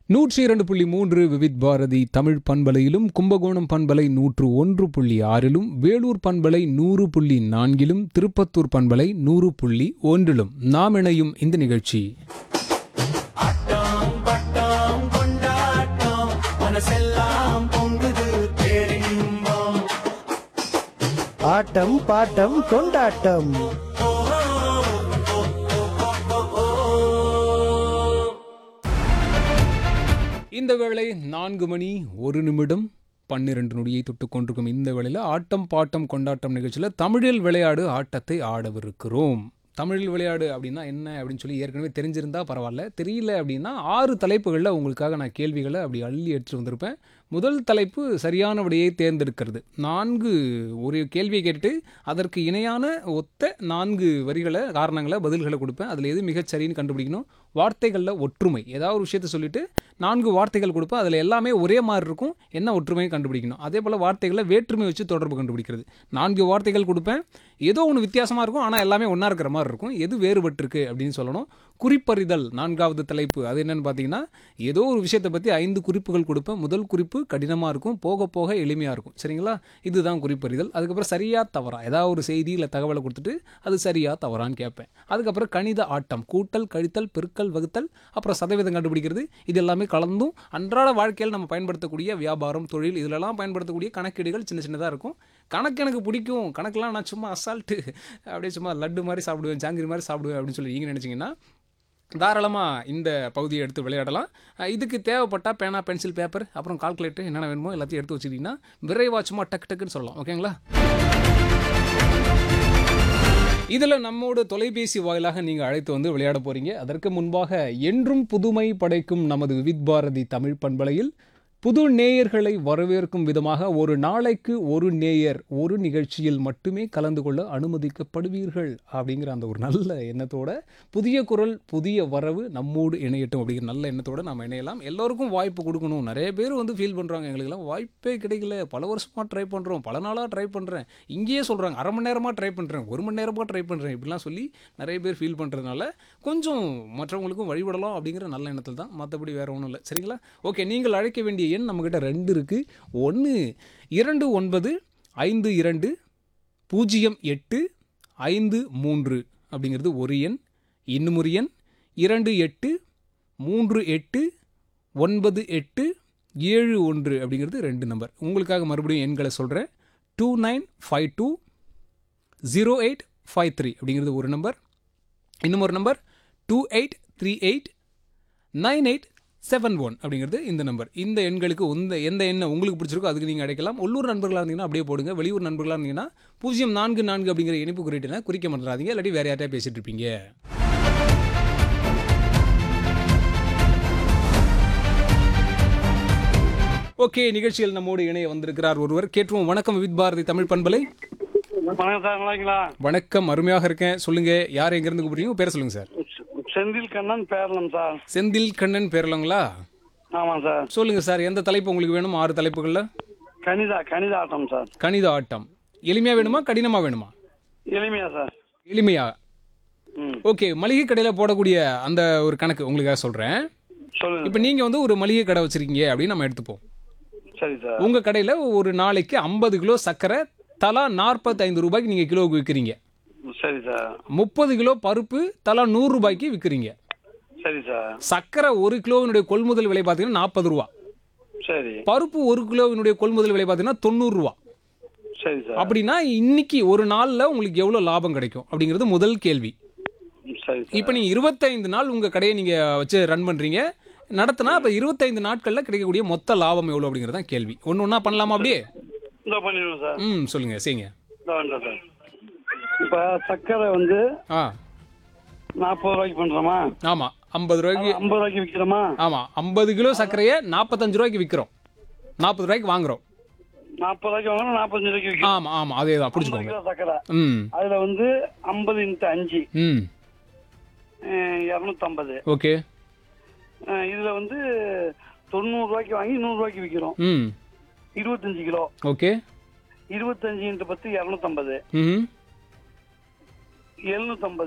நூற்றி இரண்டு புள்ளி மூன்று விவித் பாரதி தமிழ் பண்பலையிலும் கும்பகோணம் பண்பலை நூற்று ஒன்று புள்ளி ஆறிலும் வேலூர் பண்பலை நூறு புள்ளி நான்கிலும் திருப்பத்தூர் பண்பலை நூறு புள்ளி ஒன்றிலும் நாம் இணையும் இந்த நிகழ்ச்சி ஆட்டம் பட்டம் கொண்டாட்டம் மனசெல்லாம் பொங்குது பேரின்பம் ஆட்டம் பாட்டம் கொண்டாட்டம் இந்த வேளை நான்கு மணி ஒரு நிமிடம் பன்னிரண்டு நொடியை தொட்டு கொண்டிருக்கும் இந்த வேளையில் ஆட்டம் பாட்டம் கொண்டாட்டம் நிகழ்ச்சியில் தமிழில் விளையாடு ஆட்டத்தை ஆடவிருக்கிறோம் தமிழில் விளையாடு அப்படின்னா என்ன அப்படின்னு சொல்லி ஏற்கனவே தெரிஞ்சிருந்தா பரவாயில்ல தெரியல அப்படின்னா ஆறு தலைப்புகளில் உங்களுக்காக நான் கேள்விகளை அப்படி அள்ளி எடுத்துட்டு வந்திருப்பேன் முதல் தலைப்பு சரியான விடையை தேர்ந்தெடுக்கிறது நான்கு ஒரு கேள்வியை கேட்டுட்டு அதற்கு இணையான ஒத்த நான்கு வரிகளை காரணங்களை பதில்களை கொடுப்பேன் அதில் எது மிகச் சரின்னு கண்டுபிடிக்கணும் வார்த்தைகளில் ஒற்றுமை ஏதாவது ஒரு விஷயத்தை சொல்லிட்டு நான்கு வார்த்தைகள் கொடுப்பேன் அதில் எல்லாமே ஒரே மாதிரி இருக்கும் என்ன ஒற்றுமையை கண்டுபிடிக்கணும் அதே போல் வார்த்தைகளை வேற்றுமை வச்சு தொடர்பு கண்டுபிடிக்கிறது நான்கு வார்த்தைகள் கொடுப்பேன் ஏதோ ஒன்று வித்தியாசமாக இருக்கும் ஆனால் எல்லாமே ஒன்றா இருக்கிற மாதிரி இருக்கும் எது வேறுபட்டிருக்கு அப்படின்னு சொல்லணும் குறிப்பறிதல் நான்காவது தலைப்பு அது என்னன்னு பார்த்தீங்கன்னா ஏதோ ஒரு விஷயத்தை பற்றி ஐந்து குறிப்புகள் கொடுப்பேன் முதல் குறிப்பு கடினமாக இருக்கும் போக போக எளிமையாக இருக்கும் சரிங்களா இதுதான் குறிப்பறிதல் அதுக்கப்புறம் சரியா தவறா ஏதாவது ஒரு செய்தி இல்லை தகவலை கொடுத்துட்டு அது சரியா தவறான்னு கேட்பேன் அதுக்கப்புறம் கணித ஆட்டம் கூட்டல் கழித்தல் பெருக்கல் வகுத்தல் அப்புறம் சதவீதம் கண்டுபிடிக்கிறது இது எல்லாமே கலந்தும் அன்றாட வாழ்க்கையில் நம்ம பயன்படுத்தக்கூடிய வியாபாரம் தொழில் இதிலெல்லாம் பயன்படுத்தக்கூடிய கணக்கீடுகள் சின்ன சின்னதாக இருக்கும் கணக்கு எனக்கு பிடிக்கும் கணக்கெல்லாம் நான் சும்மா அசால்ட்டு அப்படியே சும்மா லட்டு மாதிரி சாப்பிடுவேன் ஜாங்கிரி மாதிரி சாப்பிடுவேன் அப்படின்னு சொல்லி நீங்கள் நினச்சிங்கன்னா தாராளமாக இந்த பகுதியை எடுத்து விளையாடலாம் அஹ் இதுக்கு தேவைப்பட்டால் பேனா பென்சில் பேப்பர் அப்புறம் கால்குலேட்டர் என்னென்ன வேணுமோ எல்லாத்தையும் எடுத்து வச்சுக்கிட்டிங்கன்னா விரைவாக சும்மா டக்கு டக்குன்னு சொல்லலாம் ஓகேங்களா இதில் நம்மோட தொலைபேசி வாயிலாக நீங்கள் அழைத்து வந்து விளையாட போகிறீங்க அதற்கு முன்பாக என்றும் புதுமை படைக்கும் நமது விவித் பாரதி தமிழ் பண்பலையில் புது நேயர்களை வரவேற்கும் விதமாக ஒரு நாளைக்கு ஒரு நேயர் ஒரு நிகழ்ச்சியில் மட்டுமே கலந்து கொள்ள அனுமதிக்கப்படுவீர்கள் அப்படிங்கிற அந்த ஒரு நல்ல எண்ணத்தோட புதிய குரல் புதிய வரவு நம்மோடு இணையட்டும் அப்படிங்கிற நல்ல எண்ணத்தோட நாம் இணையலாம் எல்லோருக்கும் வாய்ப்பு கொடுக்கணும் நிறைய பேர் வந்து ஃபீல் பண்ணுறாங்க எங்களுக்கெல்லாம் வாய்ப்பே கிடைக்கல பல வருஷமாக ட்ரை பண்ணுறோம் பல நாளாக ட்ரை பண்ணுறேன் இங்கேயே சொல்கிறாங்க அரை மணி நேரமாக ட்ரை பண்ணுறேன் ஒரு மணி நேரமாக ட்ரை பண்ணுறேன் இப்படிலாம் சொல்லி நிறைய பேர் ஃபீல் பண்ணுறதுனால கொஞ்சம் மற்றவங்களுக்கும் வழிபடலாம் அப்படிங்கிற நல்ல எண்ணத்தில் தான் மற்றபடி வேறு ஒன்றும் இல்லை சரிங்களா ஓகே நீங்கள் அழைக்க வேண்டிய எண் நம்மக்கிட்ட ரெண்டு இருக்குது ஒன்று இரண்டு ஒன்பது ஐந்து இரண்டு பூஜ்ஜியம் எட்டு ஐந்து மூன்று அப்படிங்கிறது ஒரு எண் இன்னும் ஒரு எண் இரண்டு எட்டு மூன்று எட்டு ஒன்பது எட்டு ஏழு ஒன்று அப்படிங்கிறது ரெண்டு நம்பர் உங்களுக்காக மறுபடியும் எண்களை சொல்கிறேன் two nine five two zero eight five three அப்படிங்கிறது ஒரு நம்பர் இன்னும் ஒரு number two eight three eight nine eight seven one அப்படிங்கிறது இந்த நம்பர் இந்த எண்களுக்கு இந்த எந்த எண்ணை உங்களுக்கு பிடிச்சிருக்கோ அதுக்கு நீங்கள் அடைக்கலாம் உள்ளூர் நண்பர்களாக இருந்தீங்கன்னா அப்படியே போடுங்க வெளியூர் நண்பர்களாக இருந்தீங்கன்னா பூஜ்ஜியம் நான்கு நான்கு அப்படிங்கிற இணைப்பு குறியீட்டுனா குறிக்க மாட்டாதீங்க இல்லாட்டி வேறு யார்ட்டையா பேசிட்டு இருப்பீங்க ஓகே நிகழ்ச்சியில் நம்மோடு இணைய வந்திருக்கிறார் ஒருவர் கேட்டுருவோம் வணக்கம் வித் பாரதி தமிழ் பண்பலை வணக்கம் சார் நல்லா இருக்கீங்களா வணக்கம் அருமையாக இருக்கேன் சொல்லுங்க யார் எங்கேருந்து கூப்பிடுறீங்க பேர் சொல்லுங்க சார் செந்தில் கண்ணன் பேரலம் சார் செந்தில் கண்ணன் பேரலங்களா ஆமாம் சார் சொல்லுங்க சார் எந்த தலைப்பு உங்களுக்கு வேணும் ஆறு தலைப்புகளில் கணிதா கணித ஆட்டம் சார் கணித ஆட்டம் எளிமையா வேணுமா கடினமா வேணுமா எளிமையா சார் எளிமையா ம் ஓகே மளிகை கடையில் போடக்கூடிய அந்த ஒரு கணக்கு உங்களுக்காக சொல்றேன் சொல்லுங்க இப்போ நீங்க வந்து ஒரு மளிகை கடை வச்சிருக்கீங்க அப்படின்னு நம்ம எடுத்துப்போம் சரி சார் உங்க கடையில் ஒரு நாளைக்கு ஐம்பது கிலோ சர்க்கரை தலா நாற்பத்தைந்து ரூபாய்க்கு நீங்க கிலோவுக்கு விற்கிறீங்க சரி சார் முப்பது கிலோ பருப்பு தலா நூறு ரூபாய்க்கு விற்கிறீங்க சரி சார் சர்க்கரை ஒரு கிலோவினுடைய கொள்முதல் விலை பார்த்தீங்கன்னா நாற்பது ரூபா சரி பருப்பு ஒரு கிலோவினுடைய கொள்முதல் விலை பார்த்தீங்கன்னா தொண்ணூறு ரூபா சரி சார் அப்படின்னா இன்னைக்கு ஒரு நாள்ல உங்களுக்கு எவ்வளவு லாபம் கிடைக்கும் அப்படிங்கிறது முதல் கேள்வி சரி சார் இப்போ நீங்க இருபத்தைந்து நாள் உங்க கடையை நீங்க வச்சு ரன் பண்றீங்க நடத்தினா அப்ப இருபத்தைந்து நாட்கள்ல கிடைக்கக்கூடிய மொத்த லாபம் எவ்வளவு அப்படிங்கிறது தான் கேள்வி ஒன்று ஒன்றா பண்ணலாமா அப்படியே இந்த பண்ணிடுவோம் சார் ம் சொல்லுங்க செய்யுங்க இந்த வேண்டாம் சார் இப்போ சர்க்கரை வந்து ஆ நாற்பது ரூபாய்க்கு பண்ணுறோமா ஆமா ஐம்பது ரூபாய்க்கு ஐம்பது ரூபாய்க்கு விற்கிறோமா ஆமா ஐம்பது கிலோ சர்க்கரையை நாற்பத்தஞ்சு ரூபாய்க்கு விற்கிறோம் நாற்பது ரூபாய்க்கு வாங்குறோம் நாற்பது ரூபாய்க்கு வாங்கணும் நாற்பத்தஞ்சு ரூபாய்க்கு விற்கிறோம் ஆமா ஆமா அதே தான் ஐம்பது பிடிச்சிக்கோங்க கிலோ சர்க்கரை ம் அதில் வந்து ஐம்பது இன்ட்டு அஞ்சு ம் இரநூத்தம்பது ஓகே இதில் வந்து தொண்ணூறுரூவாய்க்கு வாங்கி நூறுரூவாய்க்கு விற்கிறோம் ம் இருபத்தஞ்சு கிலோ ஓகே இருபத்தஞ்சு இன்ட்டு பத்து இரநூத்தம்பது ம் எழுநூத்தம்பது